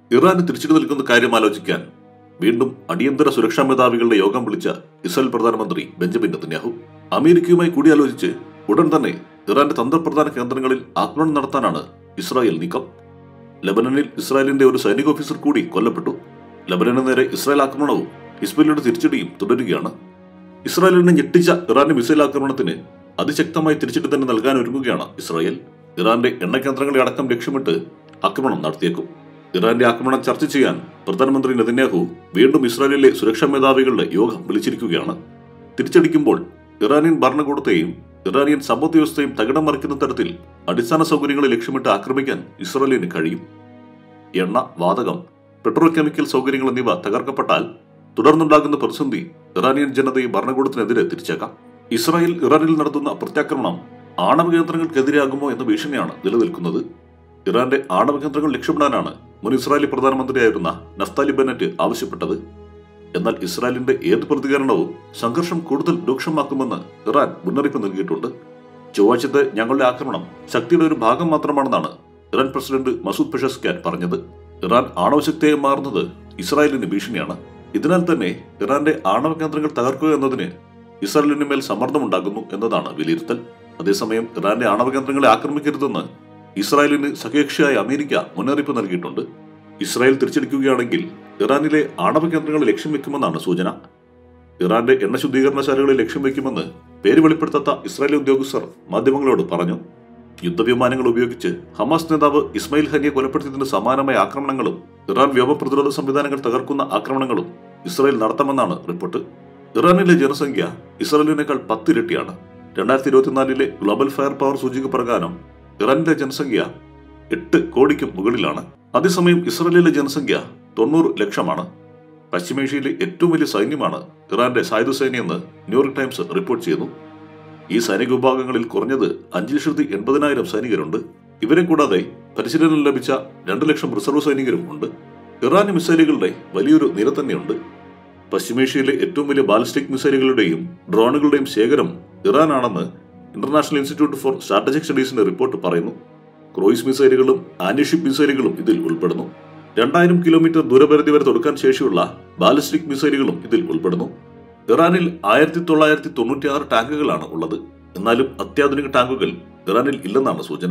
ഇറാന് തിരിച്ചടി നൽകുന്ന കാര്യം ആലോചിക്കാൻ വീണ്ടും അടിയന്തര സുരക്ഷാ മേധാവികളുടെ യോഗം വിളിച്ച ഇസ്രായേൽ പ്രധാനമന്ത്രി ബെഞ്ചമിൻ നെതന്യാഹു അമേരിക്കയുമായി കൂടിയാലോചിച്ച് ഉടൻ തന്നെ ഇറാന്റെ തന്ത്രപ്രധാന കേന്ദ്രങ്ങളിൽ ആക്രമണം നടത്താനാണ് ഇസ്രായേൽ നീക്കം ലബനനിൽ ഇസ്രായേലിന്റെ ഒരു സൈനിക ഓഫീസർ കൂടി കൊല്ലപ്പെട്ടു ലബനന് നേരെ ഇസ്രായേൽ ആക്രമണവും ഹിസ്ബുല്ലയുടെ തിരിച്ചടിയും തുടരുകയാണ് ഇസ്രായേലിനെ ഞെട്ടിച്ച ഇറാന്റെ മിസൈൽ ആക്രമണത്തിന് അതിശക്തമായി തിരിച്ചടി തന്നെ നൽകാൻ ഒരുങ്ങുകയാണ് ഇസ്രായേൽ ഇറാന്റെ എണ്ണ കേന്ദ്രങ്ങളെ അടക്കം ലക്ഷ്യമിട്ട് ആക്രമണം നടത്തിയേക്കും ഇറാന്റെ ആക്രമണം ചർച്ച ചെയ്യാൻ പ്രധാനമന്ത്രി നെതന്യാഹു വീണ്ടും ഇസ്രായേലിലെ സുരക്ഷാ മേധാവികളുടെ യോഗം വിളിച്ചിരിക്കുകയാണ് തിരിച്ചടിക്കുമ്പോൾ ഇറാനിയൻ ഭരണകൂടത്തെയും ഇറാനിയൻ സമ്പദ് വ്യവസ്ഥയും തകിടം മറിക്കുന്ന തരത്തിൽ അടിസ്ഥാന സൗകര്യങ്ങളെ ലക്ഷ്യമിട്ട് ആക്രമിക്കാൻ ഇസ്രായേലിന് കഴിയും എണ്ണ വാതകം പെട്രോ കെമിക്കൽ സൗകര്യങ്ങൾ എന്നിവ തകർക്കപ്പെട്ടാൽ തുടർന്നുണ്ടാകുന്ന പ്രതിസന്ധി ഇറാനിയൻ ജനതയും ഭരണകൂടത്തിനെതിരെ തിരിച്ചേക്കാം ഇസ്രായേൽ ഇറാനിൽ നടത്തുന്ന പ്രത്യാക്രമണം ആണവ കേന്ദ്രങ്ങൾക്കെതിരെയാകുമോ എന്ന ഭീഷണിയാണ് നിലനിൽക്കുന്നത് ഇറാന്റെ ആണവ കേന്ദ്രങ്ങൾ ലക്ഷ്യമിടാനാണ് മുൻ ഇസ്രായേലി പ്രധാനമന്ത്രിയായിരുന്ന നഫ്താലി ബെന്നറ്റ് ആവശ്യപ്പെട്ടത് എന്നാൽ ഇസ്രായേലിന്റെ ഏത് പ്രതികരണവും സംഘർഷം കൂടുതൽ രൂക്ഷമാക്കുമെന്ന് ഇറാൻ മുന്നറിയിപ്പ് നൽകിയിട്ടുണ്ട് ചൊവ്വാഴ്ചത്തെ ഞങ്ങളുടെ ആക്രമണം ശക്തിയുടെ ഒരു ഭാഗം മാത്രമാണെന്നാണ് ഇറാൻ പ്രസിഡന്റ് മസൂദ് പെഷസ്കാൻ പറഞ്ഞത് ഇറാൻ ആണവശക്തിയായി മാറുന്നത് ഇസ്രായേലിന് ഭീഷണിയാണ് ഇതിനാൽ തന്നെ ഇറാന്റെ ആണവ കേന്ദ്രങ്ങൾ തകർക്കുക എന്നതിന് ഇസ്രായേലിന് മേൽ സമ്മർദ്ദമുണ്ടാകുന്നു എന്നതാണ് വിലയിരുത്തൽ അതേസമയം ഇറാന്റെ ആണവ കേന്ദ്രങ്ങളെ ആക്രമിക്കരുതെന്ന് ഇസ്രായേലിന് സഖ്യകക്ഷിയായ അമേരിക്ക മുന്നറിയിപ്പ് നൽകിയിട്ടുണ്ട് ഇസ്രായേൽ തിരിച്ചടിക്കുകയാണെങ്കിൽ ഇറാനിലെ ആണവ കേന്ദ്രങ്ങളെ ലക്ഷ്യം വെക്കുമെന്നാണ് സൂചന ഇറാന്റെ എണ്ണ ശുദ്ധീകരണശാലകളെ ലക്ഷ്യം വെക്കുമെന്ന് പേര് വെളിപ്പെടുത്താത്ത ഇസ്രായേലി ഉദ്യോഗസ്ഥർ മാധ്യമങ്ങളോട് പറഞ്ഞു യുദ്ധവിമാനങ്ങൾ ഉപയോഗിച്ച് ഹമാസ് നേതാവ് ഇസ്മായിൽ ഹനിയെ കൊലപ്പെടുത്തിയതിന് സമാനമായ ആക്രമണങ്ങളും ഇറാൻ വ്യോമ പ്രതിരോധ സംവിധാനങ്ങൾ തകർക്കുന്ന ആക്രമണങ്ങളും ഇസ്രായേൽ നടത്തുമെന്നാണ് റിപ്പോർട്ട് ഇറാനിലെ ജനസംഖ്യ ഇസ്രായേലിനേക്കാൾ പത്തിരട്ടിയാണ് രണ്ടായിരത്തി ഇരുപത്തിനാലിലെ ഗ്ലോബൽ ഫയർ പവർ സൂചിക പ്രകാരം ഇറാനിലെ ജനസംഖ്യ എട്ട് കോടിക്കും മുകളിലാണ് അതേസമയം ഇസ്രായേലിലെ ജനസംഖ്യ തൊണ്ണൂറ് ലക്ഷമാണ് പശ്ചിമേഷ്യയിലെ ഏറ്റവും വലിയ സൈന്യമാണ് ഇറാന്റെ സായുധ സേനയെന്ന് ന്യൂയോർക്ക് ടൈംസ് റിപ്പോർട്ട് ചെയ്യുന്നു ഈ സൈനിക വിഭാഗങ്ങളിൽ കുറഞ്ഞത് അഞ്ച് ലക്ഷത്തി എൺപതിനായിരം സൈനികരുണ്ട് ഇവരെ കൂടാതെ പരിശീലനം ലഭിച്ച രണ്ട് ലക്ഷം റിസർവ് സൈനികരും ഉണ്ട് ഇറാന് മിസൈലുകളുടെ വലിയൊരു നിര തന്നെയുണ്ട് പശ്ചിമേഷ്യയിലെ ഏറ്റവും വലിയ ബാലിസ്റ്റിക് മിസൈലുകളുടെയും ഡ്രോണുകളുടെയും ശേഖരം ഇറാനാണെന്ന് ഇന്റർനാഷണൽ ഇൻസ്റ്റിറ്റ്യൂട്ട് ഫോർ സ്ട്രാറ്റജിക് സ്റ്റഡീസിന്റെ റിപ്പോർട്ട് പറയുന്നു ക്രൂയിസ് മിസൈലുകളും ആന്റിഷിപ്പ് മിസൈലുകളും ഇതിൽ ഉൾപ്പെടുന്നു രണ്ടായിരം കിലോമീറ്റർ ദൂരപരിധി വരെ തൊടുക്കാൻ ശേഷിയുള്ള ബാലിസ്റ്റിക് മിസൈലുകളും ഇതിൽ ഉൾപ്പെടുന്നു ഇറാനിൽ ആയിരത്തി തൊള്ളായിരത്തി തൊണ്ണൂറ്റിയാറ് ടാങ്കുകളാണ് ഉള്ളത് എന്നാലും അത്യാധുനിക ടാങ്കുകൾ ഇറാനിൽ ഇല്ലെന്നാണ് സൂചന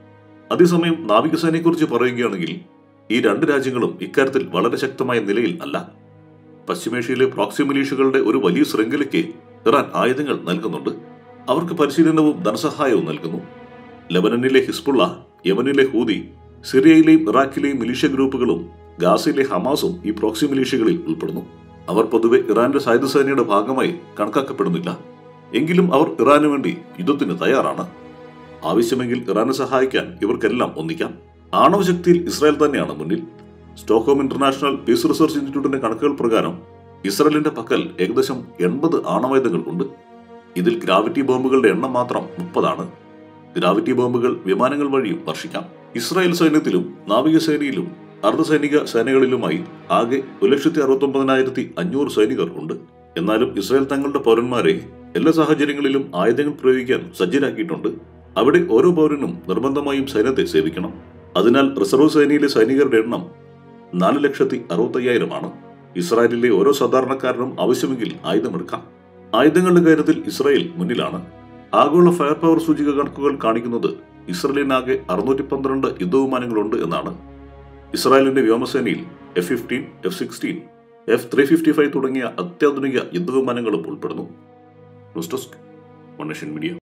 അതേസമയം നാവികസേനയെക്കുറിച്ച് പറയുകയാണെങ്കിൽ ഈ രണ്ട് രാജ്യങ്ങളും ഇക്കാര്യത്തിൽ വളരെ ശക്തമായ നിലയിൽ അല്ല പശ്ചിമേഷ്യയിലെ പ്രോക്സി മിലീഷ്യകളുടെ ഒരു വലിയ ശൃംഖലയ്ക്ക് ഇറാൻ ആയുധങ്ങൾ നൽകുന്നുണ്ട് അവർക്ക് പരിശീലനവും ധനസഹായവും നൽകുന്നു ലബനനിലെ ഹിസ്ബുള്ള യമനിലെ ഹൂതി സിറിയയിലെയും ഇറാഖിലെയും മിലീഷ്യ ഗ്രൂപ്പുകളും ഗാസയിലെ ഹമാസും ഈ പ്രോക്സി മിലീഷ്യകളിൽ ഉൾപ്പെടുന്നു അവർ പൊതുവെ ഇറാന്റെ സായുധ സേനയുടെ ഭാഗമായി കണക്കാക്കപ്പെടുന്നില്ല എങ്കിലും അവർ ഇറാനു വേണ്ടി യുദ്ധത്തിന് തയ്യാറാണ് ആവശ്യമെങ്കിൽ ഇറാനെ സഹായിക്കാൻ ഇവർക്കെല്ലാം ഒന്നിക്കാം ആണവശക്തിയിൽ ഇസ്രായേൽ തന്നെയാണ് മുന്നിൽ സ്റ്റോക്ക്ഹോം ഇന്റർനാഷണൽ പീസ് റിസർച്ച് ഇൻസ്റ്റിറ്റ്യൂട്ടിന്റെ കണക്കുകൾ പ്രകാരം ഇസ്രായേലിന്റെ പക്കൽ ഏകദേശം എൺപത് ആണവായുധങ്ങൾ ഉണ്ട് ഇതിൽ ഗ്രാവിറ്റി ബോംബുകളുടെ എണ്ണം മാത്രം മുപ്പതാണ് ഗ്രാവിറ്റി ബോംബുകൾ വിമാനങ്ങൾ വഴിയും വർഷിക്കാം ഇസ്രായേൽ സൈന്യത്തിലും നാവികസേനയിലും അർദ്ധസൈനിക സേനകളിലുമായി ആകെ ഒരു ലക്ഷത്തി അറുപത്തി ഒമ്പതിനായിരത്തി അഞ്ഞൂറ് സൈനികർ ഉണ്ട് എന്നാലും ഇസ്രായേൽ തങ്ങളുടെ പൗരന്മാരെ എല്ലാ സാഹചര്യങ്ങളിലും ആയുധങ്ങൾ പ്രയോഗിക്കാൻ സജ്ജരാക്കിയിട്ടുണ്ട് അവിടെ ഓരോ പൗരനും നിർബന്ധമായും സൈന്യത്തെ സേവിക്കണം അതിനാൽ റിസർവ് സേനയിലെ സൈനികരുടെ എണ്ണം നാല് ലക്ഷത്തി അറുപത്തയ്യായിരമാണ് ഇസ്രായേലിലെ ഓരോ സാധാരണക്കാരനും ആവശ്യമെങ്കിൽ ആയുധമെടുക്കാം ആയുധങ്ങളുടെ കാര്യത്തിൽ ഇസ്രായേൽ മുന്നിലാണ് ആഗോള ഫയർ പവർ സൂചിക കണക്കുകൾ കാണിക്കുന്നത് ഇസ്രയേലിനാകെ അറുന്നൂറ്റി പന്ത്രണ്ട് യുദ്ധവിമാനങ്ങളുണ്ട് എന്നാണ് ഇസ്രായേലിന്റെ വ്യോമസേനയിൽ F fifteen F sixteen F three fifty five തുടങ്ങിയ അത്യാധുനിക യുദ്ധവിമാനങ്ങളും ഉൾപ്പെടുന്നു news desk one nation media